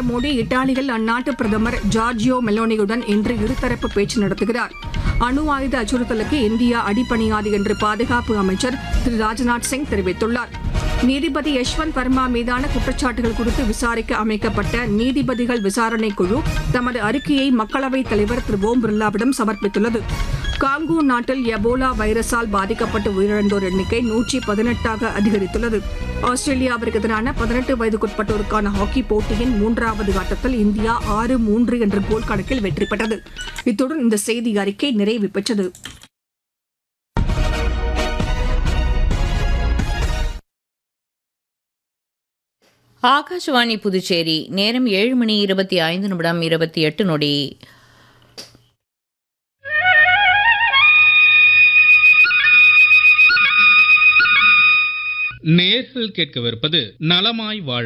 நரேந்திர மோடி இத்தாலியில் அந்நாட்டு பிரதமர் ஜார்ஜியோ மெலோனியுடன் இன்று இருதரப்பு பேச்சு நடத்துகிறார் அணு ஆயுத அச்சுறுத்தலுக்கு இந்தியா அடிபணியாது என்று பாதுகாப்பு அமைச்சர் திரு ராஜ்நாத் சிங் தெரிவித்துள்ளார் நீதிபதி யஷ்வந்த் வர்மா மீதான குற்றச்சாட்டுகள் குறித்து விசாரிக்க அமைக்கப்பட்ட நீதிபதிகள் விசாரணை குழு தமது அறிக்கையை மக்களவைத் தலைவர் திரு ஓம் பிர்லாவிடம் சமர்ப்பித்துள்ளது காங்கோ நாட்டில் எபோலா வைரஸால் பாதிக்கப்பட்டு உயிரிழந்தோர் எண்ணிக்கை நூற்றி பதினெட்டாக அதிகரித்துள்ளது ஆஸ்திரேலியாவிற்கு எதிரான பதினெட்டு வயதுக்குட்பட்டோருக்கான ஹாக்கி போட்டியின் மூன்றாவது ஆட்டத்தில் இந்தியா ஆறு மூன்று என்ற கோல் கணக்கில் வெற்றி பெற்றது இத்துடன் இந்த செய்தி அறிக்கை நிறைவு பெற்றது ஆகாஷவாணி புதுச்சேரி நேரம் ஏழு மணி இருபத்தி ஐந்து நிமிடம் இருபத்தி எட்டு நொடி நேர்கள் கேட்கவிருப்பது நலமாய் வாழ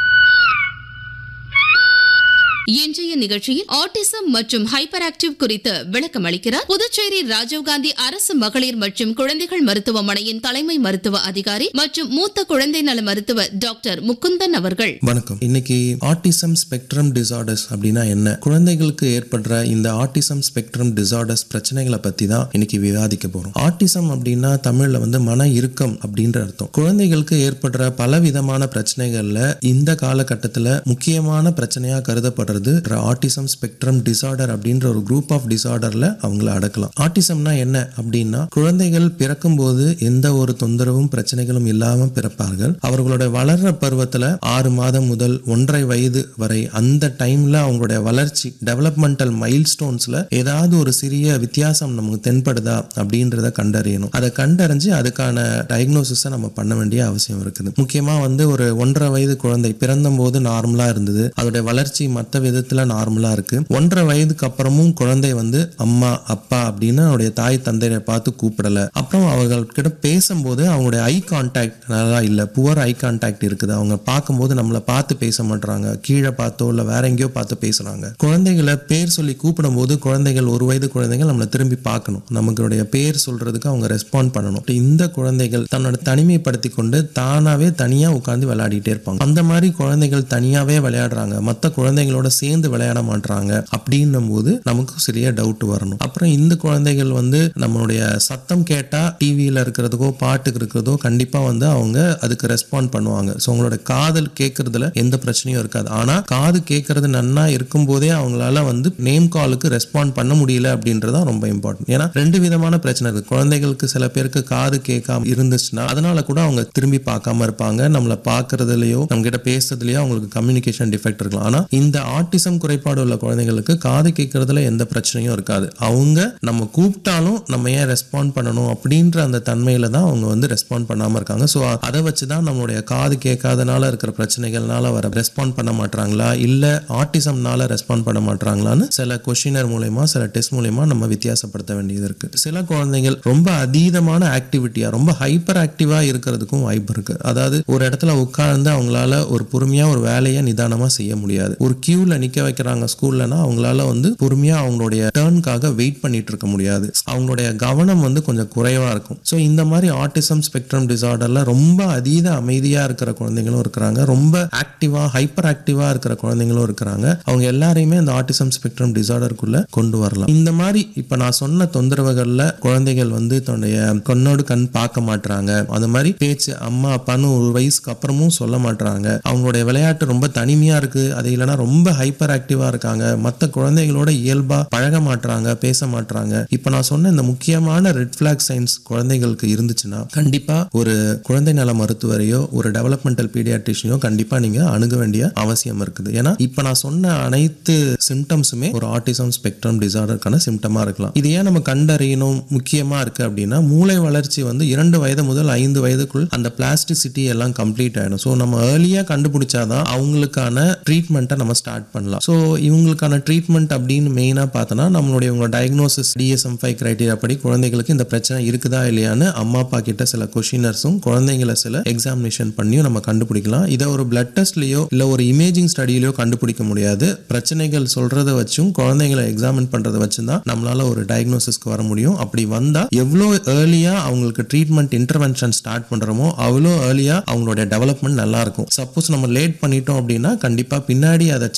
இன்றைய நிகழ்ச்சியில் ஆட்டிசம் மற்றும் ஹைப்பர் ஆக்டிவ் குறித்து விளக்கம் அளிக்கிறார் புதுச்சேரி ராஜீவ்காந்தி அரசு மகளிர் மற்றும் குழந்தைகள் மருத்துவமனையின் தலைமை மருத்துவ அதிகாரி மற்றும் மூத்த குழந்தை நல மருத்துவர் டாக்டர் முகுந்தன் அவர்கள் வணக்கம் இன்னைக்கு ஆட்டிசம் ஸ்பெக்ட்ரம் டிசார்டர்ஸ் அப்படின்னா என்ன குழந்தைகளுக்கு ஏற்படுற இந்த ஆட்டிசம் ஸ்பெக்ட்ரம் டிசார்டர்ஸ் பிரச்சனைகளை பத்தி தான் இன்னைக்கு விவாதிக்க போறோம் ஆட்டிசம் அப்படின்னா தமிழ்ல வந்து மன இறுக்கம் அப்படின்ற அர்த்தம் குழந்தைகளுக்கு ஏற்படுற பல விதமான பிரச்சனைகள்ல இந்த காலகட்டத்துல முக்கியமான பிரச்சனையா கருதப்படுறது ஆட்டிசம் ஸ்பெக்ட்ரம் டிசார்டர் அப்படின்ற ஒரு குரூப் ஆஃப் டிசார்டர்ல அவங்கள அடக்கலாம் ஆட்டிசம்னா என்ன அப்படின்னா குழந்தைகள் பிறக்கும் போது எந்த ஒரு தொந்தரவும் பிரச்சனைகளும் இல்லாம பிறப்பார்கள் அவர்களோட வளர்ற பருவத்துல ஆறு மாதம் முதல் ஒன்றரை வயது வரை அந்த டைம்ல அவங்களுடைய வளர்ச்சி டெவலப்மெண்டல் மைல் ஸ்டோன்ஸ்ல ஏதாவது ஒரு சிறிய வித்தியாசம் நமக்கு தென்படுதா அப்படின்றத கண்டறியணும் அதை கண்டறிஞ்சு அதுக்கான டயக்னோசிஸை நம்ம பண்ண வேண்டிய அவசியம் இருக்குது முக்கியமா வந்து ஒரு ஒன்றரை வயது குழந்தை பிறந்த போது நார்மலா இருந்தது அதோட வளர்ச்சி மற்ற விதத்துல நார்மலா இருக்கு ஒன்றரை வயதுக்கு அப்புறமும் குழந்தை வந்து அம்மா அப்பா அப்படின்னு அவருடைய தாய் தந்தையரை பார்த்து கூப்பிடல அப்புறம் அவர்கள் கிட்ட பேசும்போது அவங்களுடைய ஐ கான்டாக்ட் நல்லா இல்ல புவர் ஐ கான்டாக்ட் இருக்குது அவங்க பார்க்கும்போது நம்மளை பார்த்து பேச மாட்டாங்க கீழே பார்த்தோ இல்ல வேற எங்கேயோ பார்த்து பேசுறாங்க குழந்தைகளை பேர் சொல்லி கூப்பிடும்போது குழந்தைகள் ஒரு வயது குழந்தைகள் நம்மளை திரும்பி பார்க்கணும் நமக்குடைய பேர் சொல்றதுக்கு அவங்க ரெஸ்பாண்ட் பண்ணணும் இந்த குழந்தைகள் தன்னோட தனிமைப்படுத்தி கொண்டு தானாவே தனியா உட்கார்ந்து விளையாடிட்டே இருப்பாங்க அந்த மாதிரி குழந்தைகள் தனியாவே விளையாடுறாங்க மற்ற குழந்தைகளோட சேர்ந்து விளையாட மாட்டாங்க அப்படின்னும் போது நமக்கு சிறிய டவுட் வரணும் அப்புறம் இந்த குழந்தைகள் வந்து நம்மளுடைய சத்தம் கேட்டா டிவியில இருக்கிறதுக்கோ பாட்டுக்கு இருக்கிறதோ கண்டிப்பா வந்து அவங்க அதுக்கு ரெஸ்பாண்ட் பண்ணுவாங்க ஸோ அவங்களோட காதல் கேட்கறதுல எந்த பிரச்சனையும் இருக்காது ஆனா காது கேட்கறது நன்னா இருக்கும் போதே அவங்களால வந்து நேம் காலுக்கு ரெஸ்பாண்ட் பண்ண முடியல அப்படின்றதான் ரொம்ப இம்பார்ட்டன்ட் ஏன்னா ரெண்டு விதமான பிரச்சனை இருக்கு குழந்தைகளுக்கு சில பேருக்கு காது கேட்காம இருந்துச்சுன்னா அதனால கூட அவங்க திரும்பி பார்க்காம இருப்பாங்க நம்மளை பார்க்கறதுலயோ நம்ம கிட்ட பேசுறதுலயோ அவங்களுக்கு கம்யூனிகேஷன் டிஃபெக்ட் இருக்கலாம் ஆனா இந்த ஆட்டிசம் குறைபாடு உள்ள குழந்தைகளுக்கு காது கேட்கறதுல எந்த பிரச்சனையும் இருக்காது அவங்க நம்ம கூப்பிட்டாலும் நம்ம ஏன் ரெஸ்பாண்ட் பண்ணணும் அப்படின்ற அந்த தன்மையில தான் அவங்க வந்து ரெஸ்பாண்ட் பண்ணாம இருக்காங்க ஸோ அதை வச்சு தான் நம்மளுடைய காது கேட்காதனால இருக்கிற பிரச்சனைகள்னால வர ரெஸ்பாண்ட் பண்ண மாட்டாங்களா இல்ல ஆட்டிசம்னால ரெஸ்பாண்ட் பண்ண மாட்டாங்களான்னு சில கொஷினர் மூலயமா சில டெஸ்ட் மூலயமா நம்ம வித்தியாசப்படுத்த வேண்டியது இருக்கு சில குழந்தைகள் ரொம்ப அதீதமான ஆக்டிவிட்டியா ரொம்ப ஹைப்பர் ஆக்டிவா இருக்கிறதுக்கும் வாய்ப்பு இருக்கு அதாவது ஒரு இடத்துல உட்கார்ந்து அவங்களால ஒரு பொறுமையா ஒரு வேலையை நிதானமா செய்ய முடியாது ஒரு கியூல நிக்க வைக்கிறாங்க ஸ்கூல்லனா அவங்களால வந்து பொறுமையா அவங்களுடைய டேர்னுக்காக வெயிட் பண்ணிட்டு இருக்க முடியாது அவங்களுடைய கவனம் வந்து கொஞ்சம் குறைவா இருக்கும் ஸோ இந்த மாதிரி ஆட்டிசம் ஸ்பெக்ட்ரம் டிசார்டர்ல ரொம்ப அதீத அமைதியா இருக்கிற குழந்தைங்களும் இருக்கிறாங்க ரொம்ப ஆக்டிவா ஹைப்பர் ஆக்டிவா இருக்கிற குழந்தைங்களும் இருக்கிறாங்க அவங்க எல்லாரையுமே இந்த ஆட்டிசம் ஸ்பெக்ட்ரம் டிசார்டருக்குள்ள கொண்டு வரலாம் இந்த மாதிரி இப்ப நான் சொன்ன தொந்தரவுகள்ல குழந்தைகள் வந்து தன்னுடைய கண்ணோடு கண் பார்க்க மாட்டாங்க அந்த மாதிரி பேச்சு அம்மா அப்பான்னு ஒரு வயசுக்கு அப்புறமும் சொல்ல மாட்டாங்க அவங்களுடைய விளையாட்டு ரொம்ப தனிமையா இருக்கு அது இல்லைன்னா ரொம்ப ஹைப்பர் ஆக்டிவா இருக்காங்க மற்ற குழந்தைகளோட இயல்பா பழக மாட்டாங்க பேச மாட்டாங்க இப்ப நான் சொன்ன இந்த முக்கியமான ரெட் பிளாக் சைன்ஸ் குழந்தைகளுக்கு இருந்துச்சுன்னா கண்டிப்பா ஒரு குழந்தை நல மருத்துவரையோ ஒரு டெவலப்மெண்டல் பீடியாட்ரிஷியோ கண்டிப்பா நீங்க அணுக வேண்டிய அவசியம் இருக்குது ஏன்னா இப்ப நான் சொன்ன அனைத்து சிம்டம்ஸுமே ஒரு ஆட்டிசம் ஸ்பெக்ட்ரம் டிசார்டருக்கான சிம்டமா இருக்கலாம் இது ஏன் நம்ம கண்டறியணும் முக்கியமா இருக்கு அப்படின்னா மூளை வளர்ச்சி வந்து இரண்டு வயது முதல் ஐந்து வயதுக்குள் அந்த பிளாஸ்டிசிட்டி எல்லாம் கம்ப்ளீட் ஆயிடும் ஸோ நம்ம ஏர்லியா கண்டுபிடிச்சாதான் அவங்களுக்கான ட்ரீட்மெண்ட்டை நம்ம ஸ்டார்ட் பண்ணலாம் ஸோ இவங்களுக்கான ட்ரீட்மெண்ட் அப்படின்னு மெயினா பார்த்தோன்னா நம்மளுடைய உங்க டயக்னோசிஸ் டிஎஸ்எம் ஃபைவ் கிரைட்டீரியா படி குழந்தைகளுக்கு இந்த பிரச்சனை இருக்குதா இல்லையான்னு அம்மா அப்பா கிட்ட சில கொஷினர்ஸும் குழந்தைங்களை சில எக்ஸாமினேஷன் பண்ணியும் நம்ம கண்டுபிடிக்கலாம் இதை ஒரு பிளட் டெஸ்ட்லயோ இல்ல ஒரு இமேஜிங் ஸ்டடியிலயோ கண்டுபிடிக்க முடியாது பிரச்சனைகள் சொல்றதை வச்சும் குழந்தைங்களை எக்ஸாமின் பண்றதை வச்சு தான் நம்மளால ஒரு டயக்னோசிஸ்க்கு வர முடியும் அப்படி வந்தா எவ்வளோ ஏர்லியா அவங்களுக்கு ட்ரீட்மெண்ட் இன்டர்வென்ஷன் ஸ்டார்ட் பண்றோமோ அவ்வளோ ஏர்லியா அவங்களுடைய டெவலப்மெண்ட் நல்லா இருக்கும் சப்போஸ் நம்ம லேட் பண்ணிட்டோம் அப்படின்னா கண்டிப்பா பின்னாடி அதை